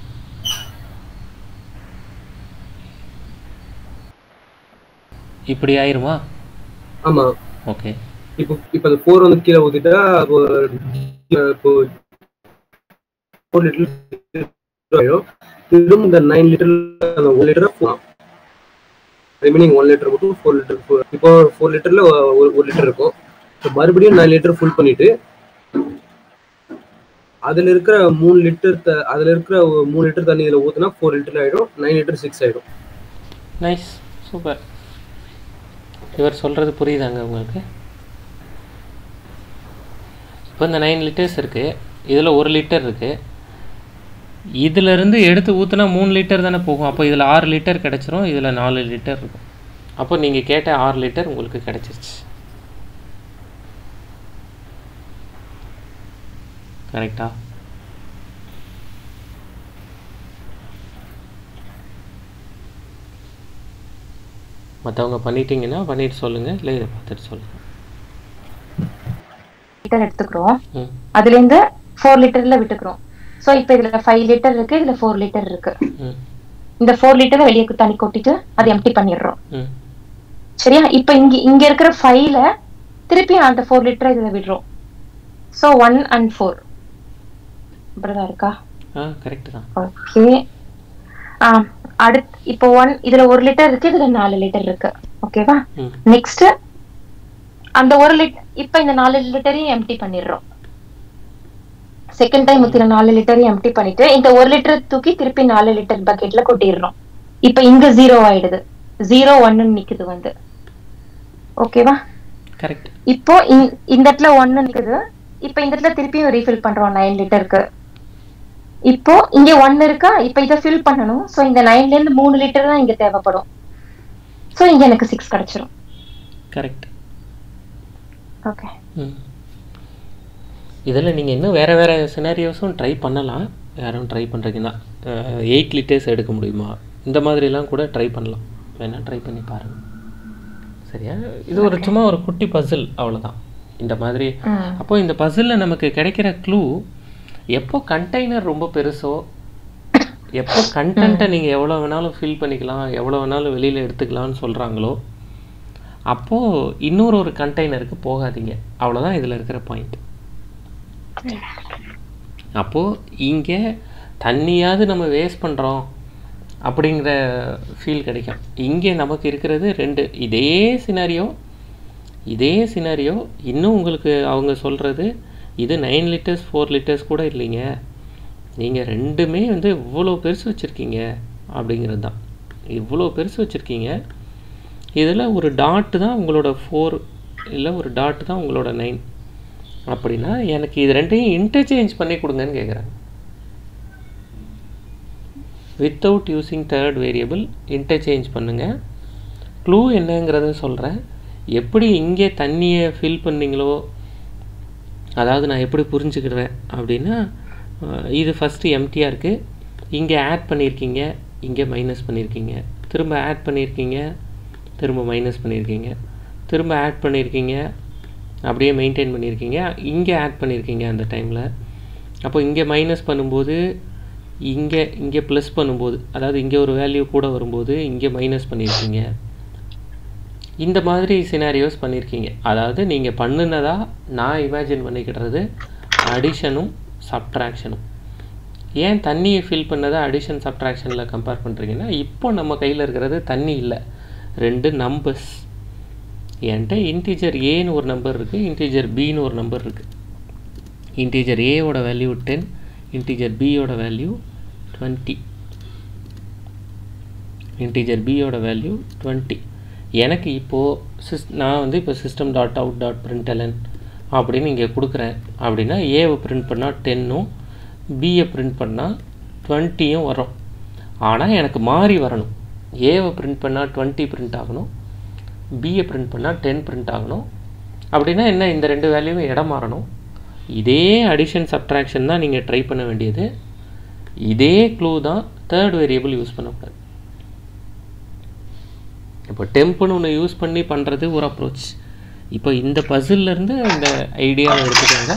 இப்படி ஆயிருமா ஆமா ஓகே இப்போ இப்போ அந்த ஃபோர் வந்து கீழே ஊத்திட்டா அப்போ இப்போ ஃபோர் லிட்டர் ஆயிடும் திரும்ப இந்த நைன் லிட்டர் அந்த ஒன் லிட்டர் போகலாம் ரிமைனிங் ஒன் லிட்டர் மட்டும் ஃபோர் லிட்டர் இப்போ ஃபோர் லிட்டர்ல ஒரு ஒரு லிட்டர் இருக்கும் இப்போ மறுபடியும் நைன் லிட்டர் ஃபுல் பண்ணிட்டு அதுல இருக்கிற மூணு லிட்டர் த அதுல இருக்கிற ஒரு மூணு லிட்டர் தண்ணி இதுல ஊத்துனா ஃபோர் லிட்டர் ஆயிடும் நைன் லிட்டர் சிக்ஸ் ஆயிடும் நைஸ் சூப்பர் இவர் சொல்கிறது புரியுதாங்க உங்களுக்கு இப்போ இந்த நைன் லிட்டர்ஸ் இருக்குது இதில் ஒரு லிட்டர் இருக்குது இதிலிருந்து எடுத்து ஊற்றுனா மூணு லிட்டர் தானே போகும் அப்போ இதில் ஆறு லிட்டர் கிடச்சிரும் இதில் நாலு லிட்டர் இருக்கும் அப்போ நீங்கள் கேட்ட ஆறு லிட்டர் உங்களுக்கு கிடச்சிருச்சு கரெக்டா மற்றவங்க பண்ணிட்டீங்கன்னா பண்ணிட்டு சொல்லுங்கள் இல்லை இதை பார்த்துட்டு சொல்லுங்கள் லிட்டர் எடுத்துக்கிறோம் ம் அதுல இருந்து ஃபோர் லிட்டர்ல விட்டுக்கிறோம் சோ இப்போ இதுல ஃபைவ் லிட்டர் இருக்கு இதுல ஃபோர் லிட்டர் இருக்கு ம் இந்த ஃபோர் லிட்டரை வெளியே தண்ணி கொட்டிட்டு அதை எம்டி பண்ணிடுறோம் ம் சரியா இப்போ இங்க இங்க இருக்கிற ஃபைவ்ல திருப்பி அந்த ஃபோர் லிட்டரை இதுல விடுறோம் சோ ஒன் அண்ட் ஃபோர் இப்படிதான் இருக்கா ஆ கரெக்டு தான் ஓகே அடுத்து இப்போ ஒன் இதுல ஒரு லிட்டர் இருக்கு இதுல நாலு லிட்டர் இருக்கு ஓகேவா ம் நெக்ஸ்ட் அந்த ஒரு லிட்டர் இப்ப இந்த நாலு லிட்டரையும் எம்டி பண்ணிடுறோம் செகண்ட் டைம் ஊத்தின நாலு லிட்டரையும் எம்டி பண்ணிட்டு இந்த ஒரு லிட்டர் தூக்கி திருப்பி நாலு லிட்டர் பக்கெட்ல கொட்டிடுறோம் இப்ப இங்க ஜீரோ ஆயிடுது ஜீரோ ஒன்னு நிக்குது வந்து ஓகேவா கரெக்ட் இப்போ இந்- இந்த இடத்துல ஒன்னு நிக்குது இப்போ இந்த இடத்துல திருப்பியும் ரீஃபில் பண்றோம் நைன் லிட்டருக்கு இப்போ இங்க ஒன்னு இருக்கா இப்போ இதை ஃபில் பண்ணணும் சோ இந்த நைன்ல இருந்து மூணு லிட்டர் தான் இங்க தேவைப்படும் சோ இங்க எனக்கு சிக்ஸ் கிடைச்சிரும் கரெக்ட் ஓகே ம் இதில் நீங்கள் இன்னும் வேறு வேறு சினாரியோஸும் ட்ரை பண்ணலாம் யாரும் ட்ரை பண்ணுறீங்கன்னா எயிட் லிட்டர்ஸ் எடுக்க முடியுமா இந்த மாதிரிலாம் கூட ட்ரை பண்ணலாம் வேணால் ட்ரை பண்ணி பாருங்கள் சரியா இது ஒரு சும்மா ஒரு குட்டி பசில் அவ்வளோதான் இந்த மாதிரி ம் அப்போ இந்த பசிலில் நமக்கு கிடைக்கிற க்ளூ எப்போ கண்டெய்னர் ரொம்ப பெருசோ எப்போ கண்டென்ட்டை நீங்கள் எவ்வளோ வேணாலும் ஃபில் பண்ணிக்கலாம் எவ்வளோ வேணாலும் வெளியில் எடுத்துக்கலாம்னு சொல்கிறாங்களோ அப்போது இன்னொரு ஒரு கண்டெய்னருக்கு போகாதீங்க அவ்வளோதான் இதில் இருக்கிற பாயிண்ட் அப்போது இங்கே தண்ணியாவது நம்ம வேஸ்ட் பண்ணுறோம் அப்படிங்கிற ஃபீல் கிடைக்கும் இங்கே நமக்கு இருக்கிறது ரெண்டு இதே சினாரியோ இதே சினாரியோ இன்னும் உங்களுக்கு அவங்க சொல்கிறது இது நைன் லிட்டர்ஸ் ஃபோர் லிட்டர்ஸ் கூட இல்லைங்க நீங்கள் ரெண்டுமே வந்து இவ்வளோ பெருசு வச்சுருக்கீங்க அப்படிங்கிறது தான் இவ்வளோ பெருசு வச்சுருக்கீங்க இதில் ஒரு டாட்டு தான் உங்களோட ஃபோர் இல்லை ஒரு டாட்டு தான் உங்களோட நைன் அப்படின்னா எனக்கு இது ரெண்டையும் இன்டர்சேஞ்ச் பண்ணி கொடுங்கன்னு கேட்குறாங்க without using third variable interchange பண்ணுங்கள் க்ளூ என்னங்கிறத சொல்கிறேன் எப்படி இங்கே தண்ணியை ஃபில் பண்ணீங்களோ அதாவது நான் எப்படி புரிஞ்சுக்கிடுறேன் அப்படின்னா அஹ், இது ஃபஸ்ட்டு எம்டியாக இருக்குது இங்கே ஆட் பண்ணியிருக்கீங்க இங்கே மைனஸ் பண்ணியிருக்கீங்க திரும்ப ஆட் பண்ணியிருக்கீங்க திரும்ப மைனஸ் பண்ணியிருக்கீங்க திரும்ப ஆட் பண்ணியிருக்கீங்க அப்படியே மெயின்டைன் பண்ணியிருக்கீங்க இங்கே ஆட் பண்ணியிருக்கீங்க அந்த டைமில் அப்போ இங்கே மைனஸ் பண்ணும்போது இங்கே இங்கே ப்ளஸ் பண்ணும்போது அதாவது இங்கே ஒரு வேல்யூ கூட வரும்போது இங்கே மைனஸ் பண்ணியிருக்கீங்க இந்த மாதிரி சினாரியோஸ் பண்ணியிருக்கீங்க அதாவது நீங்கள் பண்ணுனதா நான் இமேஜின் பண்ணிக்கிடுறது அடிஷனும் சப்ட்ராக்ஷனும் ஏன் தண்ணியை ஃபில் பண்ணதை அடிஷன் சப்ட்ராக்ஷனில் கம்பேர் பண்ணுறீங்கன்னா இப்போ நம்ம கையில் இருக்கிறது தண்ணி இல்லை ரெண்டு நம்பர்ஸ் என்கிட்ட இன்டீஜர் ஏன்னு ஒரு நம்பர் இருக்குது இன்டீஜர் பின்னு ஒரு நம்பர் இருக்குது இன்டீஜர் ஏவோட வேல்யூ டென் இன்டீஜர் பியோட வேல்யூ டுவெண்ட்டி இன்டீஜர் பியோட வேல்யூ டுவெண்ட்டி எனக்கு இப்போது சிஸ் நான் வந்து இப்போ system dot out dot println அப்படின்னு இங்கே கொடுக்குறேன் அப்படின்னா ஏவை பிரிண்ட் பண்ணால் டென்னும் பியை பிரிண்ட் பண்ணால் டுவெண்ட்டியும் வரும் ஆனால் எனக்கு மாறி வரணும் ஏவை பிரிண்ட் பண்ணால் டுவெண்ட்டி பிரிண்ட் ஆகணும் பியை பிரிண்ட் பண்ணால் டென் பிரிண்ட் ஆகணும் அப்படின்னா என்ன இந்த ரெண்டு வேல்யூவும் இடம் மாறணும் இதே அடிஷன் சப்ட்ராக்ஷன் தான் நீங்கள் ட்ரை பண்ண வேண்டியது இதே க்ளூ தான் தேர்ட் வேரியபிள் யூஸ் பண்ணக்கூடாது இப்போ டெம்ப்னு ஒன்று யூஸ் பண்ணி பண்ணுறது ஒரு அப்ரோச் இப்போ இந்த puzzle-ல இருந்து இந்த ஐடியாவை எடுத்துக்கோங்க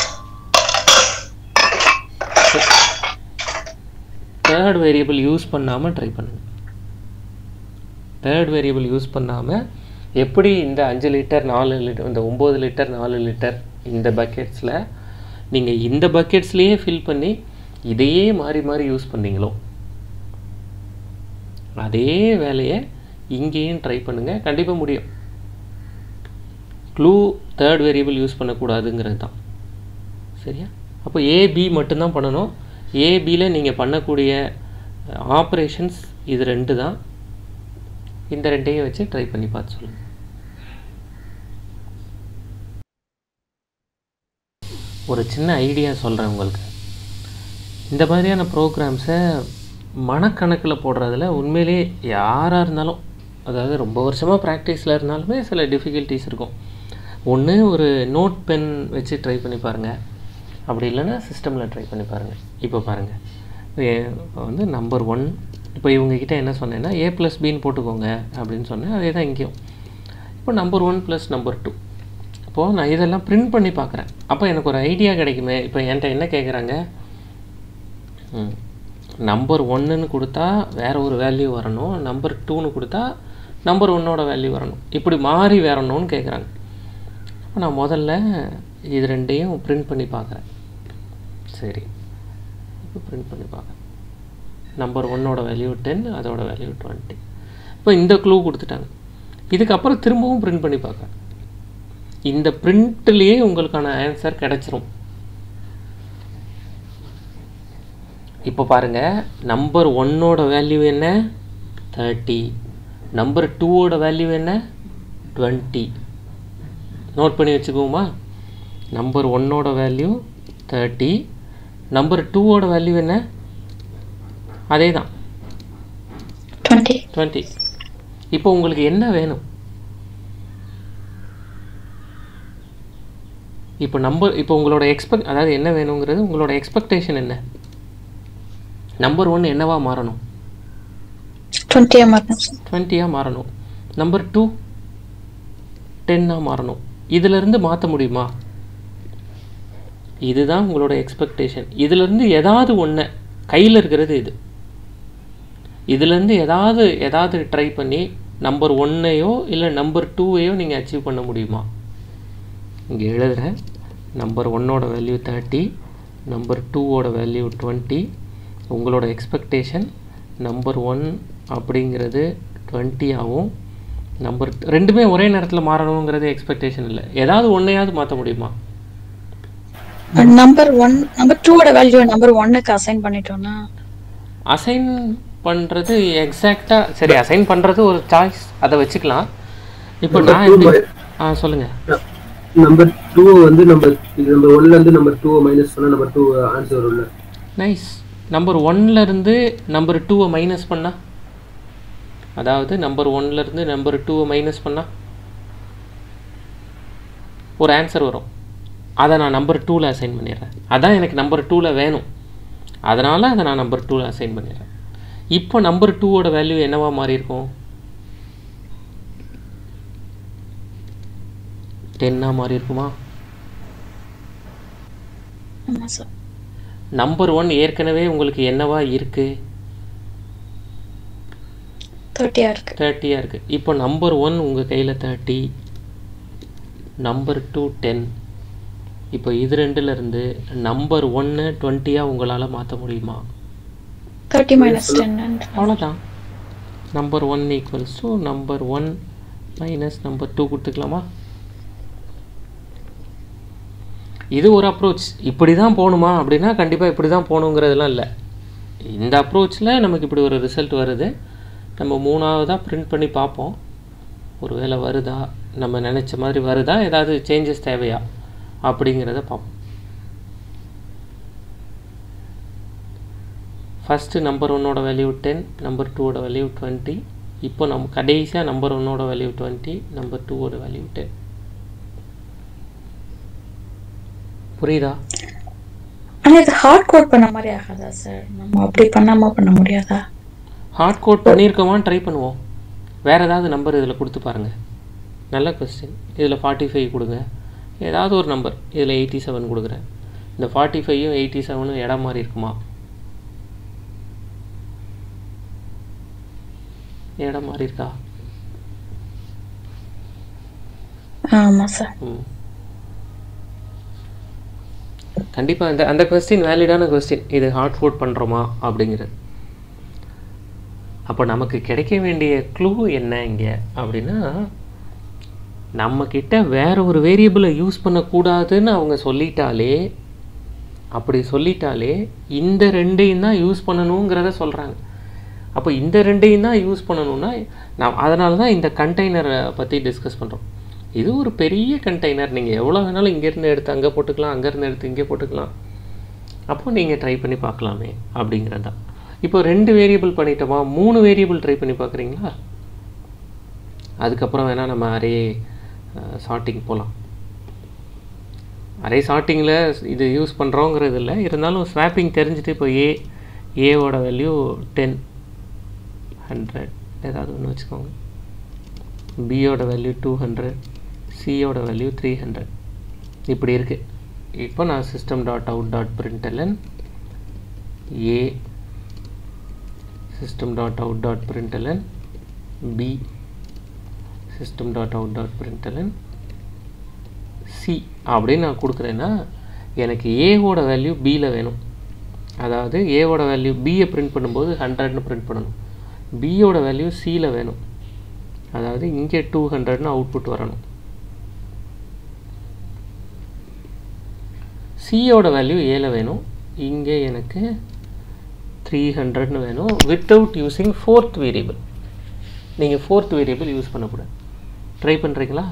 தேர்ட் வேரியபிள் யூஸ் பண்ணாமல் ட்ரை பண்ணுங்க தேர்ட் வேரியபிள் யூஸ் பண்ணாமல் எப்படி இந்த அஞ்சு லிட்டர் நாலு லிட்டர் இந்த ஒம்பது லிட்டர் நாலு லிட்டர் இந்த பக்கெட்ஸில் நீங்கள் இந்த பக்கெட்ஸ்லேயே ஃபில் பண்ணி இதையே மாறி மாறி யூஸ் பண்ணீங்களோ அதே வேலையை இங்கேயும் ட்ரை பண்ணுங்கள் கண்டிப்பாக முடியும் க்ளூ தேர்ட் வேரியபிள் யூஸ் பண்ணக்கூடாதுங்கிறது தான் சரியா அப்போ ஏபி மட்டும்தான் பண்ணணும் ஏபியில் நீங்கள் பண்ணக்கூடிய ஆப்ரேஷன்ஸ் இது ரெண்டு தான் இந்த ரெண்டையும் வச்சு ட்ரை பண்ணி பார்த்து சொல்லுங்கள் ஒரு சின்ன ஐடியா சொல்கிறேன் உங்களுக்கு இந்த மாதிரியான ப்ரோக்ராம்ஸை மனக்கணக்கில் போடுறதுல உண்மையிலே யாராக இருந்தாலும் அதாவது ரொம்ப வருஷமாக ப்ராக்டிஸில் இருந்தாலுமே சில டிஃபிகல்ட்டிஸ் இருக்கும் ஒன்று ஒரு நோட் பென் வச்சு ட்ரை பண்ணி பாருங்கள் அப்படி இல்லைன்னா சிஸ்டமில் ட்ரை பண்ணி பாருங்கள் இப்போ பாருங்கள் இப்போ வந்து நம்பர் ஒன் இப்போ இவங்கக்கிட்ட என்ன சொன்னேன்னா ஏ ப்ளஸ் பின்னு போட்டுக்கோங்க அப்படின்னு சொன்னேன் அதே தான் இங்கேயும் இப்போ number one plus number two இப்போது நான் இதெல்லாம் பிரிண்ட் பண்ணி பார்க்குறேன் அப்போ எனக்கு ஒரு ஐடியா கிடைக்குமே இப்போ என்கிட்ட என்ன கேட்குறாங்க நம்பர் ஒன்றுன்னு கொடுத்தா வேற ஒரு வேல்யூ வரணும் நம்பர் டூன்னு கொடுத்தா நம்பர் ஒன்னோட வேல்யூ வரணும் இப்படி மாறி வரணும்னு கேட்குறாங்க அப்போ நான் முதல்ல இது ரெண்டையும் பிரிண்ட் பண்ணி பார்க்குறேன் சரி இப்போ பிரிண்ட் பண்ணி பார்க்குறேன் நம்பர் ஒன்னோட வேல்யூ டென் அதோட வேல்யூ டுவெண்ட்டி இப்போ இந்த க்ளூ கொடுத்துட்டாங்க இதுக்கப்புறம் திரும்பவும் பிரிண்ட் பண்ணி பார்க்குறேன் இந்த பிரிண்ட்லேயே உங்களுக்கான ஆன்சர் கிடச்சிரும் இப்போ பாருங்கள் நம்பர் ஒன்னோட வேல்யூ என்ன தேர்ட்டி நம்பர் டூவோட வேல்யூ என்ன டுவெண்ட்டி நோட் பண்ணி வச்சுக்குவோமா நம்பர் ஒன்னோட வேல்யூ தேர்ட்டி நம்பர் டூவோட வேல்யூ என்ன அதே தான் டுவெண்ட்டி டுவெண்ட்டி இப்போ உங்களுக்கு என்ன வேணும் இப்போ நம்பர் இப்போ உங்களோட எக்ஸ்பெக்ட் அதாவது என்ன வேணுங்கிறது உங்களோட எக்ஸ்பெக்டேஷன் என்ன நம்பர் ஒன் என்னவா மாறணும் டுவெண்ட்டியாக மாறணும் சார் டுவெண்ட்டியாக மாறணும் நம்பர் டூ டென்னாக மாறணும் இதிலிருந்து மாற்ற முடியுமா இதுதான் உங்களோட எக்ஸ்பெக்டேஷன் இதிலிருந்து ஏதாவது ஒன்று கையில் இருக்கிறது இது இதுலேருந்து ஏதாவது ஏதாவது ட்ரை பண்ணி நம்பர் ஒன்னையோ இல்லை நம்பர் டூவையோ நீங்கள் அச்சீவ் பண்ண முடியுமா இங்கே எழுதுகிறேன் நம்பர் ஒன்னோட வேல்யூ தேர்ட்டி நம்பர் டூவோட வேல்யூ டுவெண்ட்டி உங்களோட எக்ஸ்பெக்டேஷன் நம்பர் ஒன் அப்படிங்கிறது டுவெண்ட்டியாகவும் நம்பர் ரெண்டுமே ஒரே நேரத்தில் மாறணுங்கிறது எக்ஸ்பெக்டேஷன் இல்லை ஏதாவது ஒன்றையாவது மாற்ற முடியுமா நம்பர் ஒன் நம்பர் டூவோட வேல்யூ நம்பர் ஒன்னுக்கு அசைன் பண்ணிட்டோம்னா அசைன் பண்ணுறது எக்ஸாக்டாக சரி அசைன் பண்ணுறது ஒரு சாய்ஸ் அதை வச்சுக்கலாம் இப்போ நான் எப்படி ஆ சொல்லுங்கள் நம்பர் டூ வந்து நம்பர் நம்பர் ஒன்ல இருந்து நம்பர் டூ மைனஸ் பண்ணா நம்பர் டூ ஆன்சர் வரும்ல நைஸ் நம்பர் ஒன்லேருந்து நம்பர் டூவை மைனஸ் பண்ணா அதாவது நம்பர் ஒன்லேருந்து நம்பர் டூவை மைனஸ் பண்ணா ஒரு ஆன்சர் வரும் அதை நான் நம்பர் டூவில் அசைன் பண்ணிடுறேன் அதான் எனக்கு நம்பர் டூவில் வேணும் அதனால் அதை நான் நம்பர் டூவில் அசைன் பண்ணிடுறேன் இப்போ நம்பர் டூவோட வேல்யூ என்னவா மாறி இருக்கும் டென்னாக மாறி இருக்குமா ஆமா சார் நம்பர் ஒன் ஏற்கனவே உங்களுக்கு என்னவா இருக்கு தேர்ட்டியா இருக்கு தேர்ட்டியாக இருக்குது இப்போ நம்பர் ஒன் உங்கள் கையில் தேர்ட்டி நம்பர் டூ டென் இப்போ இது ரெண்டுலேருந்து நம்பர் ஒன்று டுவெண்ட்டியாக உங்களால் மாற்ற முடியுமா தேர்ட்டி மைனஸ் டென் அவ்வளோதான் number one equals to number one minus number two கொடுத்துக்கலாமா இது ஒரு அப்ரோச் இப்படி தான் போகணுமா அப்படின்னா கண்டிப்பாக இப்படி தான் போகணுங்கிறதுலாம் இல்லை இந்த அப்ரோச்சில் நமக்கு இப்படி ஒரு ரிசல்ட் வருது நம்ம மூணாவதாக பிரிண்ட் பண்ணி பார்ப்போம் ஒரு வேளை வருதா நம்ம நினச்ச மாதிரி வருதா ஏதாவது சேஞ்சஸ் தேவையா அப்படிங்கிறத பார்ப்போம் ஃபஸ்ட்டு நம்பர் ஒன்னோட வேல்யூ டென் நம்பர் டூவோட வேல்யூ டுவெண்ட்டி இப்போ நம்ம கடைசியாக நம்பர் ஒன்னோட வேல்யூ டுவெண்ட்டி நம்பர் டூவோட வேல்யூ டென் புரியுதா ஆனா இது ஹார்ட் கோட் பண்ண மாதிரி ஆகாதா சார் நம்ம அப்படி பண்ணாம பண்ண முடியாதா ஹார்ட் கோட் பண்ணியிருக்கோமான்னு ட்ரை பண்ணுவோம் வேறு ஏதாவது நம்பர் இதில் கொடுத்து பாருங்கள் நல்ல கொஸ்டின் இதில் ஃபார்ட்டி ஃபைவ் கொடுங்க ஏதாவது ஒரு நம்பர் இதில் எயிட்டி செவன் கொடுக்குறேன் இந்த ஃபார்ட்டி ஃபைவும் எயிட்டி செவனும் இடம் மாதிரி இருக்குமா இடம் மாதிரி இருக்கா ஆமா சார் ம் கண்டிப்பாக அந்த அந்த கொஸ்டின் வேலிடான கொஸ்டின் இது ஹார்ட் கோட் பண்ணுறோமா அப்படிங்கிறது அப்போ நமக்கு கிடைக்க வேண்டிய க்ளூ என்ன இங்கே அப்படின்னா நம்மக்கிட்ட வேற ஒரு வேரியபிளை யூஸ் பண்ணக்கூடாதுன்னு அவங்க சொல்லிட்டாலே அப்படி சொல்லிட்டாலே இந்த ரெண்டையும் தான் யூஸ் பண்ணணுங்கிறத சொல்கிறாங்க அப்போ இந்த ரெண்டையும் தான் யூஸ் பண்ணணும்னா நான் அதனால தான் இந்த கண்டெய்னரை பற்றி டிஸ்கஸ் பண்ணுறோம் இது ஒரு பெரிய கண்டெய்னர் நீங்கள் எவ்வளோ வேணாலும் இங்கேருந்து எடுத்து அங்கே போட்டுக்கலாம் அங்கேருந்து எடுத்து இங்கே போட்டுக்கலாம் அப்போ நீங்கள் ட்ரை பண்ணி பார்க்கலாமே அப்படிங்கிறது தான் இப்போ ரெண்டு வேரியபிள் பண்ணிட்டோமா மூணு வேரியபிள் ட்ரை பண்ணி பார்க்குறீங்களா அதுக்கப்புறம் வேணால் நம்ம அரே சார்ட்டிங் போகலாம் அரே சார்ட்டிங்கில் இது யூஸ் பண்ணுறோங்கிறது இல்லை இருந்தாலும் ஸ்வாப்பிங் தெரிஞ்சுட்டு இப்போ ஏ ஏவோட வேல்யூ டென் ஹண்ட்ரட் ஏதாவது ஒன்று வச்சுக்கோங்க பியோட வேல்யூ டூ ஹண்ட்ரட் சியோட வேல்யூ த்ரீ ஹண்ட்ரட் இப்படி இருக்குது இப்போ நான் system dot out dot println a system dot out dot println b system dot out dot println c அப்படின்னு நான் கொடுக்குறேன்னா எனக்கு ஏவோட வேல்யூ பியில் வேணும் அதாவது ஏவோட வேல்யூ பியை பிரிண்ட் பண்ணும்போது ஹண்ட்ரட்னு பிரிண்ட் பண்ணணும் பியோட வேல்யூ சியில் வேணும் அதாவது இங்கே டூ ஹண்ட்ரட்னு அவுட்புட் வரணும் சியோட வேல்யூ ஏல வேணும் இங்கே எனக்கு த்ரீ ஹண்ட்ரட்னு வேணும் வித்தவுட் யூஸிங் ஃபோர்த் வேரியபிள் நீங்கள் ஃபோர்த் வேரியபிள் யூஸ் பண்ணக்கூடாது ட்ரை பண்ணுறீங்களா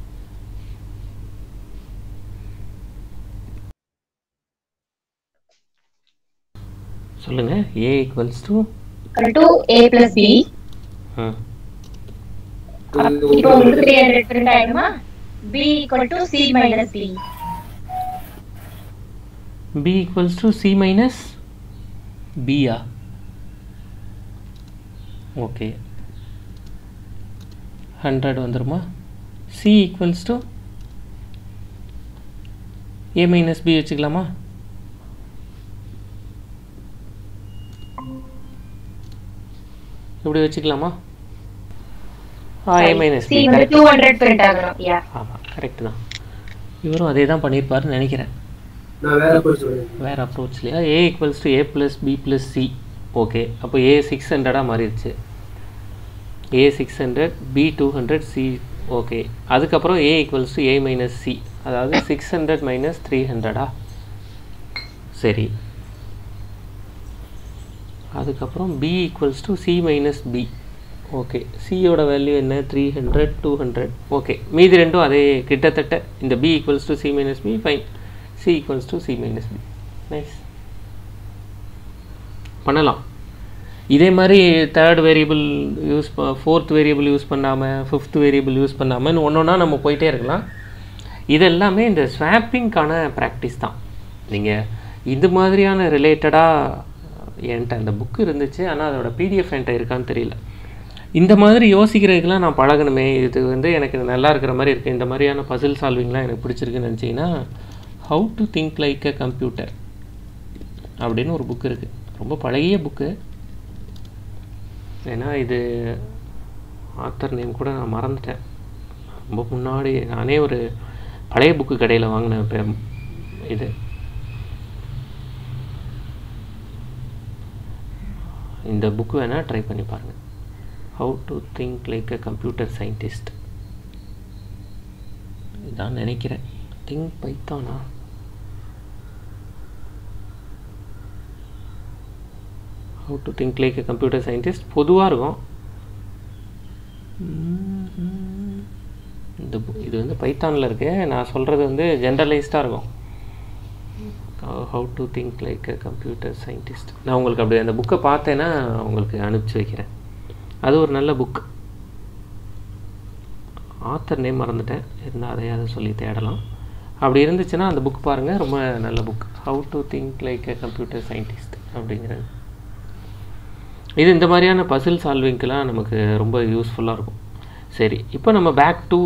சொல்லுங்கள் a equals to to a plus b ம் இப்போ உங்களுக்கு த்ரீ ஹண்ட்ரட் பிரிண்ட் ஆயிடுமா b equal to c minus b b equals to c minus b ஆ ஓகே ஹண்ட்ரட் வந்துருமா c equals to a minus b வச்சுக்கலாமா இப்படி வச்சுக்கலாமா ஆ a minus சி b வந்து correct டூ ஹண்ட்ரட் பிரிண்ட் ஆகணும் யா ஆமாம் கரெக்ட் தான் இவரும் அதே தான் பண்ணியிருப்பாருன்னு நினைக்கிறேன் நான் வேற போய் சொல்றேன் வேறு அப்ரோச்லையா a equals to a plus b plus c okay அப்போ ஏ சிக்ஸ் ஹண்ட்ரடாக மாறிடுச்சு a six hundred b two hundred c okay அதுக்கப்புறம் a equals to a minus c அதாவது சிக்ஸ் ஹண்ட்ரட் மைனஸ் த்ரீ ஹண்ட்ரடா சரி அதுக்கப்புறம் b equals to c minus b okay சியோட வேல்யூ என்ன three hundred two hundred okay மீதி ரெண்டும் அதே கிட்டத்தட்ட இந்த b equals to c minus b fine C equals to c minus b nice பண்ணலாம் இதே மாதிரி third variable use fourth variable use பண்ணாமல் ஃபிஃப்த் வேரியபிள் யூஸ் பண்ணாமல் ஒன்று ஒன்றா நம்ம போயிட்டே இருக்கலாம் இது எல்லாமே இந்த ஸ்வாப்பிங்க்கான ப்ராக்டிஸ் தான் நீங்கள் இது மாதிரியான ரிலேட்டடாக என்கிட்ட அந்த புக்கு இருந்துச்சு ஆனால் அதோட பிடிஎஃப் என்கிட்ட இருக்கான்னு தெரியல இந்த மாதிரி யோசிக்கிறதுக்கெலாம் நான் பழகணுமே இது வந்து எனக்கு நல்லா இருக்கிற மாதிரி இருக்குது இந்த மாதிரியான பசில் சால்விங்லாம் எனக்கு பிடிச்சிருக்குன்னு நினச்சிங்கன்னா how to think like a computer அப்படின்னு ஒரு புக் இருக்குது ரொம்ப பழைய புக்கு ஏன்னா இது ஆத்தர் நேம் கூட நான் மறந்துட்டேன் ரொம்ப முன்னாடி நானே ஒரு பழைய புக்கு கடையில் வாங்கினேன் இப்போ இது இந்த புக் வேணால் ட்ரை பண்ணி பாருங்கள் how to think like a computer scientist இதான் நினைக்கிறேன் திங்க் பைத்தானா how to think like a computer scientist பொதுவாக இருக்கும் இந்த book- இது வந்து பைத்தானில் இருக்கு நான் சொல்கிறது வந்து ஜென்ரலைஸ்டாக இருக்கும் how to think like a computer scientist நான் உங்களுக்கு அப்படி அந்த புக்கை பார்த்தேன்னா உங்களுக்கு அனுப்பிச்சி வைக்கிறேன் அது ஒரு நல்ல புக் ஆத்தர் நேம் மறந்துட்டேன் இருந்தால் அதையாவது சொல்லி தேடலாம் அப்படி இருந்துச்சுன்னா அந்த புக் பாருங்கள் ரொம்ப நல்ல book how to think like a computer scientist அப்படிங்கிறது இது இந்த மாதிரியான பசில் சால்விங்க்கெலாம் நமக்கு ரொம்ப யூஸ்ஃபுல்லாக இருக்கும் சரி இப்போ நம்ம back to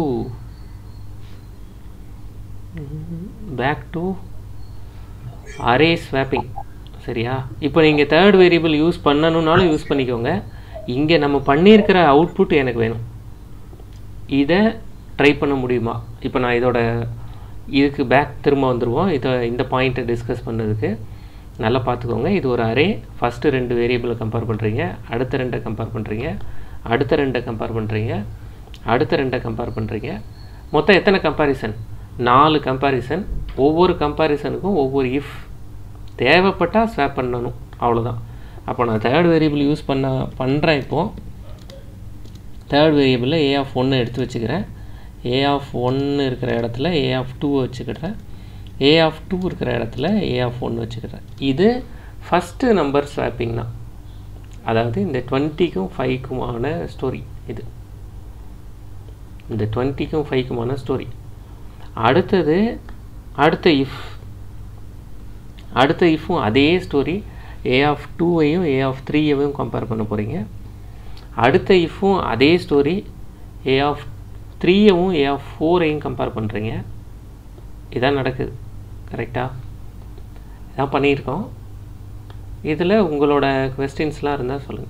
back to array swapping சரியா இப்போ நீங்கள் தேர்ட் வேரியபிள் யூஸ் பண்ணணுன்னாலும் யூஸ் பண்ணிக்கோங்க இங்கே நம்ம பண்ணியிருக்கிற அவுட்புட் எனக்கு வேணும் இதை ட்ரை பண்ண முடியுமா இப்போ நான் இதோட இதுக்கு பேக் திரும்ப வந்துடுவோம் இதை இந்த பாயிண்ட்டை டிஸ்கஸ் பண்ணதுக்கு நல்லா பார்த்துக்கோங்க இது ஒரு அரே ஃபஸ்ட்டு ரெண்டு வேரியபிளை கம்பேர் பண்ணுறீங்க அடுத்த ரெண்டை கம்பேர் பண்ணுறீங்க அடுத்த ரெண்டை கம்பேர் பண்ணுறீங்க அடுத்த ரெண்டை கம்பேர் பண்ணுறீங்க மொத்தம் எத்தனை கம்பேரிசன் நாலு கம்பேரிசன் ஒவ்வொரு கம்பேரிசனுக்கும் ஒவ்வொரு இஃப் தேவைப்பட்டால் ஸ்வாப் பண்ணணும் அவ்வளோதான் அப்போ நான் தேர்ட் வேரியபிள் யூஸ் பண்ண பண்ணுறேன் இப்போது தேர்ட் வேரியபிளில் ஏ ஆஃப் ஒன்று எடுத்து வச்சுக்கிறேன் ஏ ஆஃப் ஒன்று இருக்கிற இடத்துல ஏ ஆஃப் டூவை வச்சுக்கிறேன் ஏ ஆஃப் டூ இருக்கிற இடத்துல ஏ ஆஃப் ஒன்று வச்சுக்கிறேன் இது ஃபஸ்ட்டு நம்பர் ஸ்வாப்பிங் தான் அதாவது இந்த டுவெண்ட்டிக்கும் ஃபைவ்க்குமான ஸ்டோரி இது இந்த டுவெண்ட்டிக்கும் ஃபைவ்க்குமான ஸ்டோரி அடுத்தது அடுத்த இஃப் அடுத்த இஃப்பும் அதே ஸ்டோரி ஏ ஆஃப் டூவையும் ஏ ஆஃப் த்ரீயையும் கம்பேர் பண்ண போகிறீங்க அடுத்த இஃப்பும் அதே ஸ்டோரி ஏ ஆஃப் த்ரீயவும் ஏ ஆஃப் ஃபோரையும் கம்பேர் பண்ணுறீங்க இதான் நடக்குது கரெக்டாக இதான் பண்ணியிருக்கோம் இதில் உங்களோட கொஸ்டின்ஸ்லாம் இருந்தால் சொல்லுங்கள்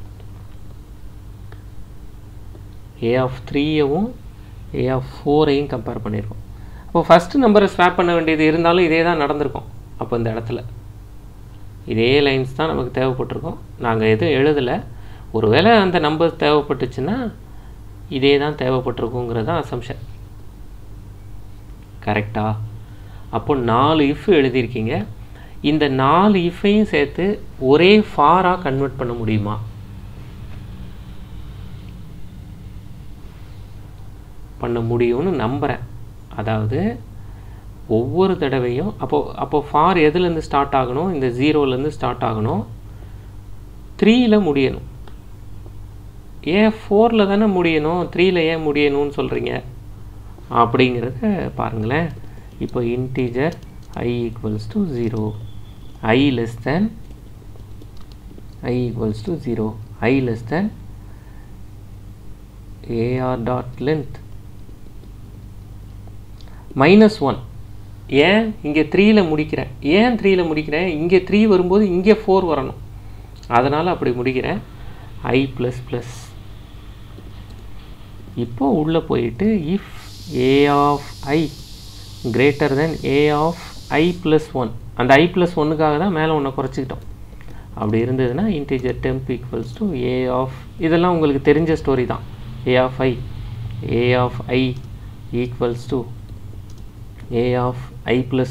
ஏ ஆஃப் த்ரீயவும் ஏ ஆஃப் ஃபோரையும் கம்பேர் பண்ணியிருக்கோம் அப்போ ஃபஸ்ட்டு நம்பரை ஸ்வாப் பண்ண வேண்டியது இருந்தாலும் இதே தான் நடந்திருக்கும் அப்போ இந்த இடத்துல இதே லைன்ஸ் தான் நமக்கு தேவைப்பட்டிருக்கும் நாங்கள் எதுவும் எழுதலை ஒருவேளை அந்த நம்பர் தேவைப்பட்டுச்சுன்னா இதே தான் தேவைப்பட்டிருக்குங்கிறது தான் அசம்ஷன் கரெக்டா அப்போ நாலு இஃப் எழுதியிருக்கீங்க இந்த நாலு இஃப்பையும் சேர்த்து ஒரே ஃபாராக கன்வெர்ட் பண்ண முடியுமா பண்ண முடியும்னு நம்புகிறேன் அதாவது ஒவ்வொரு தடவையும் அப்போ அப்போ ஃபார் எதுலேருந்து ஸ்டார்ட் ஆகணும் இந்த ஜீரோலேருந்து ஸ்டார்ட் ஆகணும் த்ரீயில் முடியணும் ஏன் ஃபோரில் தானே முடியணும் த்ரீயில் ஏன் முடியணும்னு சொல்கிறீங்க அப்படிங்கிறத பாருங்களேன் இப்போ integer i equals to zero i less than i equals to zero i less than AR dot length minus one ஏன் இங்கே த்ரீயில் முடிக்கிறேன் ஏன் த்ரீயில் முடிக்கிறேன் இங்கே த்ரீ வரும்போது இங்கே ஃபோர் வரணும் அதனால் அப்படி முடிக்கிறேன் ஐ ப்ளஸ் ப்ளஸ் இப்போ உள்ளே போயிட்டு if a of i greater than a of i plus one அந்த ஐ ப்ளஸ் ஒன்றுக்காக தான் மேலே ஒன்றை குறைச்சிக்கிட்டோம் அப்படி இருந்ததுன்னா integer temp equals to a of இதெல்லாம் உங்களுக்கு தெரிஞ்ச ஸ்டோரி தான் a of i a of i equals to a of i plus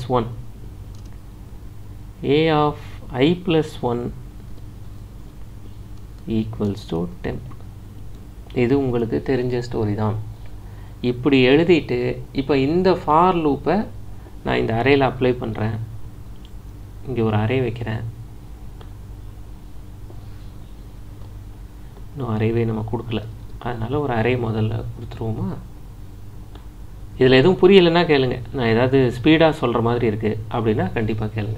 1 a of i plus 1 equals to temp இது உங்களுக்கு தெரிஞ்ச ஸ்டோரி தான் இப்படி எழுதிட்டு இப்போ இந்த ஃபார் லூப்பை நான் இந்த அறையில் அப்ளை பண்ணுறேன் இங்கே ஒரு அறை வைக்கிறேன் இன்னும் அறைவே நம்ம கொடுக்கல அதனால் ஒரு அறை முதல்ல கொடுத்துருவோமா இதில் எதுவும் புரியலைன்னா கேளுங்க நான் ஏதாவது ஸ்பீடாக சொல்கிற மாதிரி இருக்குது அப்படின்னா கண்டிப்பாக கேளுங்க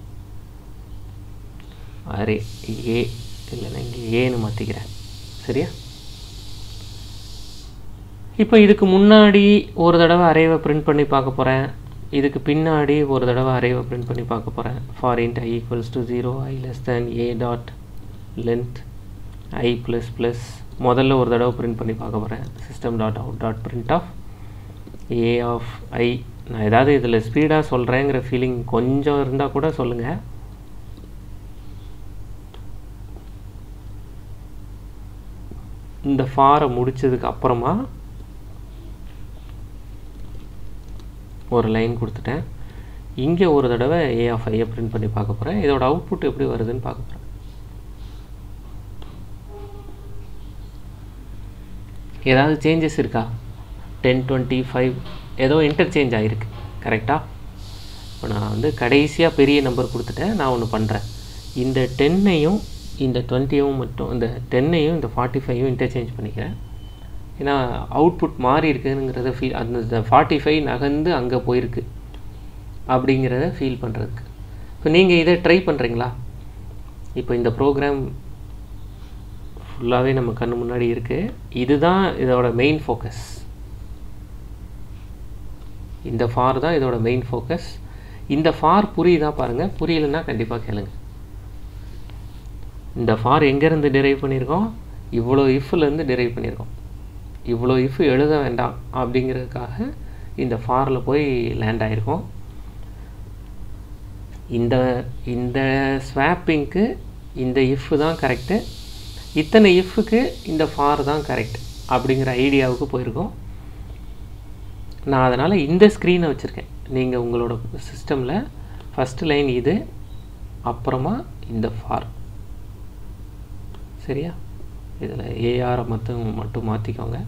அரே ஏ இல்லைன்னா இங்கே ஏன்னு மாற்றிக்கிறேன் சரியா இப்போ இதுக்கு முன்னாடி ஒரு தடவை அரேவை பிரிண்ட் பண்ணி பார்க்க போகிறேன் இதுக்கு பின்னாடி ஒரு தடவை அரேவை பிரிண்ட் பண்ணி பார்க்க போகிறேன் for int i equals to zero i less than a dot length i plus plus முதல்ல ஒரு தடவை பிரிண்ட் பண்ணி பார்க்க போகிறேன் system dot out dot print of a of i நான் ஏதாவது இதில் ஸ்பீடாக சொல்கிறேங்கிற ஃபீலிங் கொஞ்சம் இருந்தால் கூட சொல்லுங்கள் இந்த ஃபாரை முடித்ததுக்கு அப்புறமா ஒரு லைன் கொடுத்துட்டேன் இங்கே ஒரு தடவை ஏ ஆஃப் ஐயை பிரிண்ட் பண்ணி பார்க்க போகிறேன் இதோட அவுட்புட் எப்படி வருதுன்னு பார்க்க போகிறேன் ஏதாவது சேஞ்சஸ் இருக்கா டென் டுவெண்ட்டி ஃபைவ் ஏதோ இன்டர்சேஞ்ச் ஆகிருக்கு கரெக்டாக இப்போ நான் வந்து கடைசியாக பெரிய நம்பர் கொடுத்துட்டேன் நான் ஒன்று பண்ணுறேன் இந்த டென்னையும் இந்த டுவெண்ட்டியும் மட்டும் இந்த டென்னையும் இந்த ஃபார்ட்டி ஃபைவும் இன்டர்சேஞ்ச் பண்ணிக்கிறேன் ஏன்னா அவுட்புட் மாறி இருக்குங்கிறத ஃபீல் அந்த ஃபார்ட்டி ஃபைவ் நகர்ந்து அங்கே போயிருக்கு அப்படிங்கிறத ஃபீல் பண்ணுறதுக்கு இப்போ நீங்கள் இதை ட்ரை பண்ணுறீங்களா இப்போ இந்த ப்ரோக்ராம் ஃபுல்லாகவே நம்ம கண்ணு முன்னாடி இருக்குது இதுதான் இதோட மெயின் ஃபோக்கஸ் இந்த ஃபார் தான் இதோட மெயின் ஃபோக்கஸ் இந்த ஃபார் புரியுதா பாருங்கள் புரியலைன்னா கண்டிப்பாக கேளுங்க இந்த ஃபார் எங்கேருந்து டிரைவ் பண்ணியிருக்கோம் இவ்வளோ இஃப்லேருந்து டிரைவ் பண்ணியிருக்கோம் இவ்வளோ இஃப் எழுத வேண்டாம் அப்படிங்கிறதுக்காக இந்த ஃபாரில் போய் லேண்ட் ஆகிருக்கோம் இந்த இந்த ஸ்வாப்பிங்க்கு இந்த இஃப் தான் கரெக்டு இத்தனை இஃப்க்கு இந்த ஃபார் தான் கரெக்ட் அப்படிங்கிற ஐடியாவுக்கு போயிருக்கோம் நான் அதனால் இந்த ஸ்க்ரீனை வச்சுருக்கேன் நீங்கள் உங்களோட சிஸ்டமில் ஃபஸ்ட்டு லைன் இது அப்புறமா இந்த ஃபார் சரியா இதில் ஏஆரை மட்டும் மட்டும் மாற்றிக்கோங்க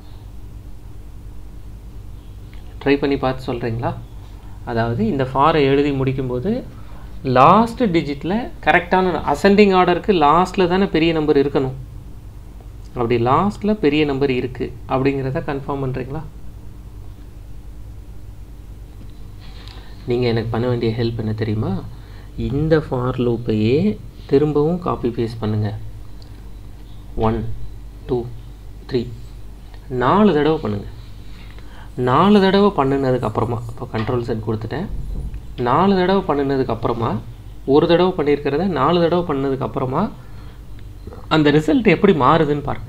ட்ரை பண்ணி பார்த்து சொல்கிறீங்களா அதாவது இந்த ஃபாரை எழுதி முடிக்கும்போது லாஸ்ட் டிஜிட்டில் கரெக்டான அசெண்டிங் ஆர்டருக்கு லாஸ்ட்டில் தானே பெரிய நம்பர் இருக்கணும் அப்படி லாஸ்ட்டில் பெரிய நம்பர் இருக்குது அப்படிங்கிறத கன்ஃபார்ம் பண்ணுறீங்களா நீங்கள் எனக்கு பண்ண வேண்டிய ஹெல்ப் என்ன தெரியுமா இந்த ஃபார் லூப்பையே திரும்பவும் காப்பி பேஸ்ட் பண்ணுங்கள் ஒன் டூ த்ரீ நாலு தடவை பண்ணுங்கள் நாலு தடவை பண்ணினதுக்கு அப்புறமா இப்போ கண்ட்ரோல் செட் கொடுத்துட்டேன் நாலு தடவை பண்ணினதுக்கு அப்புறமா ஒரு தடவை பண்ணியிருக்கிறத நாலு தடவை பண்ணதுக்கு அப்புறமா அந்த ரிசல்ட் எப்படி மாறுதுன்னு பாருங்கள்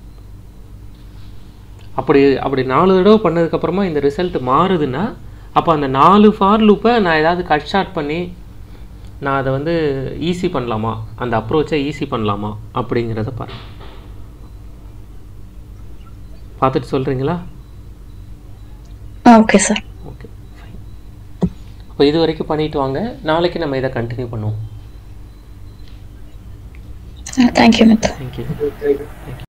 அப்படி அப்படி நாலு தடவை பண்ணதுக்கப்புறமா இந்த ரிசல்ட் மாறுதுன்னா அப்போ அந்த நாலு ஃபார் லூப்பை நான் ஏதாவது கட் ஷார்ட் பண்ணி நான் அதை வந்து ஈஸி பண்ணலாமா அந்த அப்ரோச்சை ஈஸி பண்ணலாமா அப்படிங்கிறத பாருங்க பார்த்துட்டு சொல்கிறீங்களா ஓகே சார் ஓகே ஃபைன் அப்போ இது வரைக்கும் பண்ணிட்டு வாங்க நாளைக்கு நம்ம இதை கண்டினியூ பண்ணுவோம் தேங்க்யூ மித்ரா தேங்க்யூ தேங்க்யூ